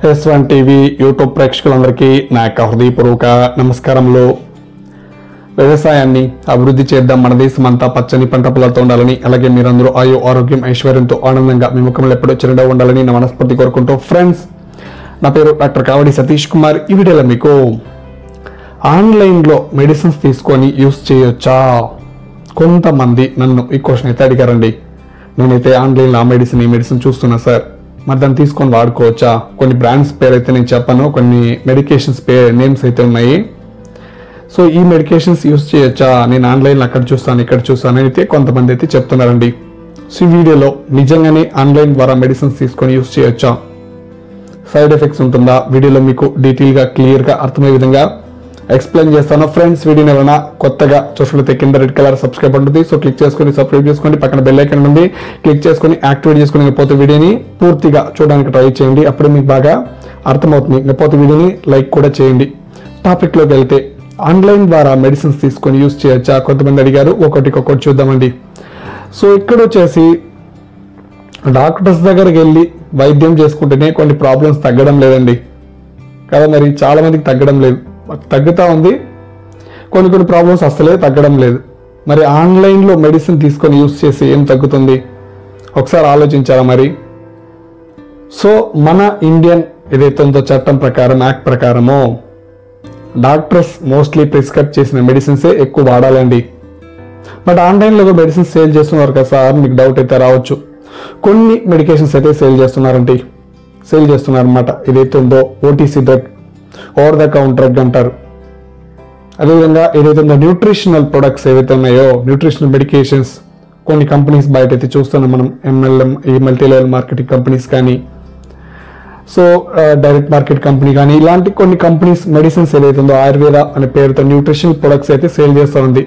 yes one TV YouTube ప్రేక్షకులందరికీ నా యొక్క హృదయపూర్వక నమస్కారములు వ్యవసాయాన్ని అభివృద్ధి చేద్దాం మన దేశం అంతా పచ్చని పంట పొలాలతో ఉండాలని అలాగే మీరందరూ ఆయు ఆరోగ్యం ఐశ్వర్యంతో ఆనందంగా మీ ముఖంలో ఎప్పుడూ చిరునవ్వు ఉండాలని నా మనస్ఫూర్తి కోరుకుంటూ ఫ్రెండ్స్ నా పేరు డాక్టర్ కావడి సతీష్ కుమార్ ఈ వీడియోలో మీకు ఆన్లైన్లో మెడిసిన్స్ తీసుకొని యూస్ చేయొచ్చా కొంతమంది నన్ను ఈ క్వశ్చన్ అయితే అడిగారండి నేనైతే ఆన్లైన్లో ఆ మెడిసిన్ ఈ మెడిసిన్ చూస్తున్నా సార్ మరి దాన్ని తీసుకొని వాడుకోవచ్చా కొన్ని బ్రాండ్స్ పేరు అయితే నేను చెప్పను కొన్ని మెడికేషన్స్ పే నేమ్స్ అయితే ఉన్నాయి సో ఈ మెడికేషన్స్ యూస్ చేయొచ్చా నేను ఆన్లైన్లో అక్కడ చూస్తాను ఇక్కడ చూస్తాను అని అయితే కొంతమంది అయితే చెప్తున్నారండి సో ఈ వీడియోలో నిజంగానే ఆన్లైన్ ద్వారా మెడిసిన్స్ తీసుకొని యూస్ చేయొచ్చా సైడ్ ఎఫెక్ట్స్ ఉంటుందా వీడియోలో మీకు డీటెయిల్గా క్లియర్గా అర్థమయ్యే విధంగా ఎక్స్ప్లెయిన్ చేస్తాను ఫ్రెండ్స్ వీడియోని ఏమైనా కొత్తగా చూసినట్లయితే కింద రెడ్ కలర్ సబ్స్క్రైబ్ ఉంటుంది సో క్లిక్ చేసుకొని సబ్స్క్రైబ్ చేసుకోండి పక్కన బెల్ ఐకన్ ఉంది క్లిక్ చేసుకొని యాక్టివేట్ చేసుకుని పోతే వీడియోని పూర్తిగా చూడడానికి ట్రై చేయండి అప్పుడే మీకు బాగా అర్థమవుతుంది లేకపోతే వీడియోని లైక్ కూడా చేయండి టాపిక్లోకి వెళ్తే ఆన్లైన్ ద్వారా మెడిసిన్స్ తీసుకొని యూస్ చేయొచ్చా కొంతమంది అడిగారు ఒకటికి ఒకటి చూద్దామండి సో ఇక్కడ వచ్చేసి డాక్టర్స్ దగ్గరికి వెళ్ళి వైద్యం చేసుకుంటేనే కొన్ని ప్రాబ్లమ్స్ తగ్గడం లేదండి కదా మరి చాలా మందికి తగ్గడం లేదు తగ్గుతా ఉంది కొన్ని కొన్ని ప్రాబ్లమ్స్ అసలే తగ్గడం లేదు మరి ఆన్లైన్లో మెడిసిన్ తీసుకొని యూస్ చేసి ఏం తగ్గుతుంది ఒకసారి ఆలోచించారా మరి సో మన ఇండియన్ ఏదైతే ఉందో చట్టం ప్రకారం యాక్ట్ ప్రకారము డాక్టర్స్ మోస్ట్లీ ప్రిస్క్రైబ్ చేసిన మెడిసిన్సే ఎక్కువ వాడాలండి బట్ ఆన్లైన్లో కూడా మెడిసిన్స్ సేల్ చేస్తున్నారు కదా సార్ మీకు డౌట్ అయితే రావచ్చు కొన్ని మెడికేషన్స్ అయితే సేల్ చేస్తున్నారండి సేల్ చేస్తున్నారు అనమాట ఏదైతే ఉందో OTC drug over the counter drug అంటారు అదేవిధంగా ఏదైతే ఉందో న్యూట్రిషనల్ ప్రొడక్ట్స్ ఏవైతే ఉన్నాయో న్యూట్రిషనల్ మెడికేషన్స్ కొన్ని కంపెనీస్ బయట అయితే చూస్తున్నాం మనం ఎంఎల్ఎం ఈ మల్టీ లెవెల్ మార్కెటింగ్ కంపెనీస్ కానీ సో డైరెక్ట్ మార్కెట్ కంపెనీ కానీ ఇలాంటి కొన్ని కంపెనీస్ మెడిసిన్స్ ఏదైతే ఉందో ఆయుర్వేద అనే పేరుతో న్యూట్రిషనల్ ప్రొడక్ట్స్ అయితే సేల్ చేస్తూ ఉంది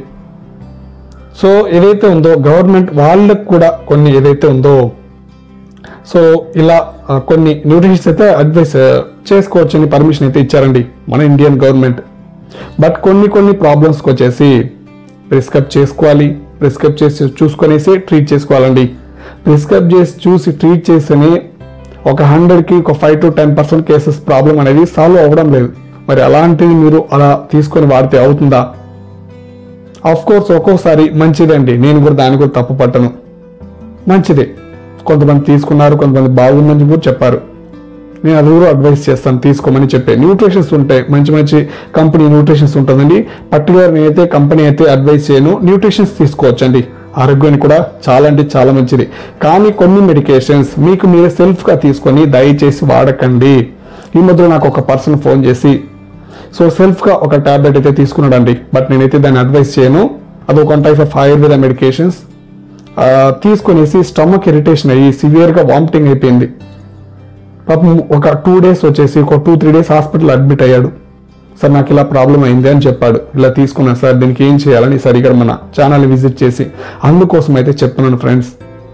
సో ఏదైతే ఉందో గవర్నమెంట్ వాళ్ళకు కూడా కొన్ని ఏదైతే ఉందో సో ఇలా ఆ, కొన్ని న్యూట్రిషన్స్ అయితే అడ్వైస్ చేసుకోవచ్చని పర్మిషన్ అయితే ఇచ్చారండి మన ఇండియన్ గవర్నమెంట్ బట్ కొన్ని కొన్ని ప్రాబ్లమ్స్కి వచ్చేసి ప్రిస్క్రైబ్ చేసుకోవాలి ప్రిస్క్రైబ్ చేసి చూసుకొనేసి ట్రీట్ చేసుకోవాలండి ప్రిస్క్రైబ్ చేసి చూసి ట్రీట్ చేస్తేనే ఒక హండ్రెడ్కి ఒక five to ten percent cases problem అనేది సాల్వ్ అవ్వడం లేదు మరి అలాంటిది మీరు అలా తీసుకొని వాడితే అవుతుందా ఆఫ్ కోర్స్ ఒక్కోసారి మంచిదండి నేను కూడా దాన్ని కూడా తప్పు పట్టను మంచిదే కొంతమంది తీసుకున్నారు కొంతమంది బాగుందని కూడా చెప్పారు నేను అది కూడా అడ్వైస్ చేస్తాను తీసుకోమని చెప్పే న్యూట్రిషన్స్ ఉంటాయి మంచి మంచి కంపెనీ న్యూట్రిషన్స్ ఉంటుందండి పర్టికులర్ నేనైతే కంపెనీ అయితే అడ్వైస్ చేయను న్యూట్రిషన్స్ తీసుకోవచ్చండి ఆరోగ్యానికి కూడా చాలా అంటే చాలా మంచిది కానీ కొన్ని మెడికేషన్స్ మీకు మీరే సెల్ఫ్గా తీసుకొని దయచేసి వాడకండి ఈ మధ్యలో నాకు ఒక పర్సన్ ఫోన్ చేసి సో సెల్ఫ్గా ఒక టాబ్లెట్ అయితే తీసుకున్నాడండి బట్ నేనైతే దాన్ని అడ్వైస్ చేయను అది ఒక టైప్ ఆఫ్ ఆయుర్వేద మెడికేషన్స్ తీసుకునేసి స్టమక్ ఇరిటేషన్ అయ్యి సివియర్గా వామిటింగ్ అయిపోయింది పాపం ఒక టూ డేస్ వచ్చేసి ఒక two three days hospital admit అయ్యాడు సార్ నాకు ఇలా ప్రాబ్లం అయింది అని చెప్పాడు ఇలా తీసుకున్నాను సార్ దీనికి ఏం చేయాలని సార్ ఇక్కడ మన ఛానల్ విజిట్ చేసి అందుకోసం అయితే చెప్తున్నాను ఫ్రెండ్స్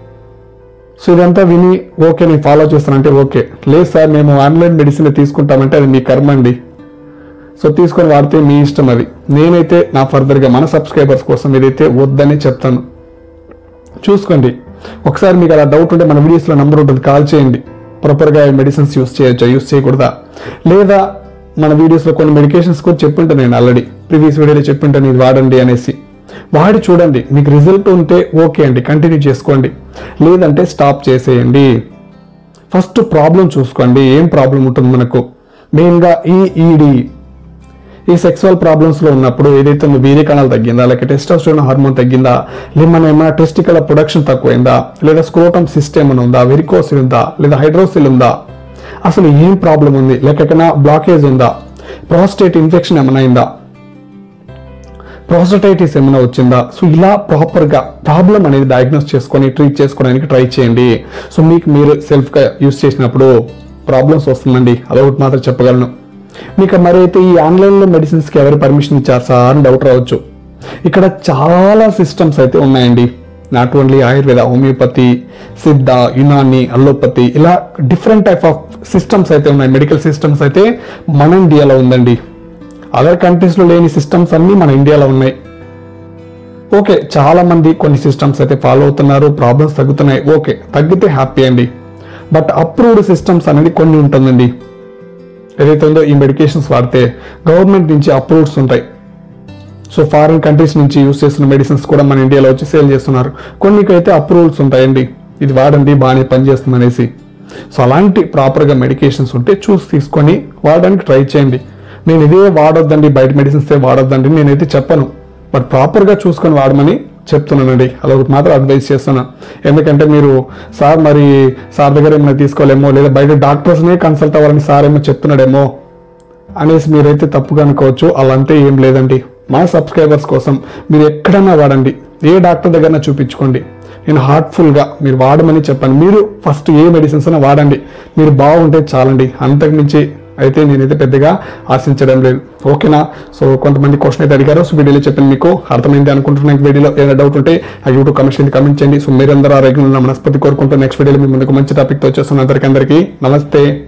సో ఇదంతా విని ఓకే నేను ఫాలో చేస్తానంటే ఓకే లేదు సార్ మేము ఆన్లైన్ మెడిసిన్ తీసుకుంటామంటే అది మీ కర్మ అండి సో తీసుకొని వాడితే మీ ఇష్టం అది నేనైతే నా ఫర్దర్గా మన సబ్స్క్రైబర్స్ కోసం ఏదైతే వద్దని చెప్తాను చూసుకోండి ఒకసారి మీకు అలా డౌట్ ఉంటే మన వీడియోస్లో నెంబర్ ఉంటుంది కాల్ చేయండి ప్రాపర్గా మెడిసిన్స్ యూస్ చేయొచ్చా యూస్ చేయకూడదా లేదా మన వీడియోస్లో కొన్ని మెడికేషన్స్ కూడా చెప్పింటాను నేను ఆల్రెడీ ప్రీవియస్ వీడియోలో చెప్పింటాను ఇది వాడండి అనేసి వాడి చూడండి మీకు రిజల్ట్ ఉంటే ఓకే అండి కంటిన్యూ చేసుకోండి లేదంటే స్టాప్ చేసేయండి ఫస్ట్ ప్రాబ్లం చూసుకోండి ఏం ప్రాబ్లం ఉంటుంది మనకు మెయిన్గా ఈ ఈడి ఈ సెక్సువల్ ప్రాబ్లమ్స్ లో ఉన్నప్పుడు ఏదైతే ఉందో వీర్య కణాలు తగ్గిందా లేక టెస్టోస్టెరాన్ హార్మోన్ తగ్గిందా లేదా మన ఏమైనా టెస్టికల్ ప్రొడక్షన్ తక్కువైందా లేదా స్క్రోటమ్ సిస్టమ్ అని ఉందా వెరికోసిల్ ఉందా లేదా హైడ్రోసిల్ ఉందా అసలు ఏం ప్రాబ్లం ఉంది లేక ఎక్కడైనా బ్లాకేజ్ ఉందా ప్రాస్టేట్ ఇన్ఫెక్షన్ ఏమైనా అయిందా ప్రాస్టైటిస్ ఏమైనా వచ్చిందా సో ఇలా ప్రాపర్గా ప్రాబ్లం అనేది డయాగ్నోస్ చేసుకొని ట్రీట్ చేసుకోవడానికి ట్రై చేయండి సో మీకు మీరు సెల్ఫ్గా యూస్ చేసినప్పుడు ప్రాబ్లమ్స్ వస్తుందండి అదొకటి మాత్రం చెప్పగలను మీకు మరి అయితే ఈ ఆన్లైన్లో మెడిసిన్స్కి ఎవరు పర్మిషన్ ఇచ్చారు సార్ అని డౌట్ రావచ్చు ఇక్కడ చాలా సిస్టమ్స్ అయితే ఉన్నాయండి not only Ayurveda homeopathy Siddha Unani allopathy ఇలా డిఫరెంట్ టైప్ ఆఫ్ సిస్టమ్స్ అయితే ఉన్నాయి మెడికల్ సిస్టమ్స్ అయితే మన ఇండియాలో ఉందండి అదర్ కంట్రీస్లో లేని సిస్టమ్స్ అన్నీ మన ఇండియాలో ఉన్నాయి ఓకే చాలా మంది కొన్ని సిస్టమ్స్ అయితే ఫాలో అవుతున్నారు ప్రాబ్లమ్స్ తగ్గుతున్నాయి ఓకే తగ్గితే హ్యాపీ అండి బట్ అప్రూవ్డ్ సిస్టమ్స్ అనేది కొన్ని ఉంటుందండి ఏదైతే ఉందో ఈ మెడికేషన్స్ వాడితే గవర్నమెంట్ నుంచి అప్రూవ్స్ ఉంటాయి సో ఫారిన్ కంట్రీస్ నుంచి యూస్ చేస్తున్న మెడిసిన్స్ కూడా మన ఇండియాలో వచ్చి సేల్ చేస్తున్నారు కొన్నికైతే అప్రూవల్స్ ఉంటాయండి ఇది వాడండి బాగానే పనిచేస్తుంది అనేసి సో అలాంటి ప్రాపర్గా మెడికేషన్స్ ఉంటే చూసి తీసుకొని వాడడానికి ట్రై చేయండి నేను ఇదే వాడొద్దండి బయట మెడిసిన్స్ వాడొద్దండి నేనైతే చెప్పను బట్ ప్రాపర్గా చూసుకొని వాడమని చెప్తున్నానండి అదొకటి మాత్రం అడ్వైస్ చేస్తున్నా ఎందుకంటే మీరు సార్ మరి సార్ దగ్గర ఏమైనా తీసుకోలేమో లేదా బయట డాక్టర్స్నే కన్సల్ట్ అవ్వాలని సార్ ఏమో చెప్తున్నాడేమో అనేసి మీరైతే తప్పుగా అనుకోవచ్చు అలాంటే ఏం లేదండి మా సబ్స్క్రైబర్స్ కోసం మీరు ఎక్కడన్నా వాడండి ఏ డాక్టర్ దగ్గర చూపించుకోండి నేను హార్ట్ఫుల్గా మీరు వాడమని చెప్పాను మీరు ఫస్ట్ ఏ మెడిసిన్స్ అయినా వాడండి మీరు బాగుంటే చాలండి అంతకు మించి అయితే నేనైతే పెద్దగా ఆశించడం లేదు ఓకేనా సో కొంతమంది క్వశ్చన్ అయితే అడిగారు సో వీడియోలో చెప్పాను మీకు అర్థమైంది అనుకుంటున్నాను వీడియోలో ఏదైనా డౌట్ ఉంటే ఆ యూట్యూబ్ కమెంట్ కమెంట్ చేయండి సో మీరందరూ ఆరోగ్యంగా ఉన్న మనస్ఫూర్తి కోరుకుంటూ నెక్స్ట్ వీడియోలో మీ ముందుకు మంచి టాపిక్తో వచ్చేస్తున్న అందరికీ అందరికీ నమస్తే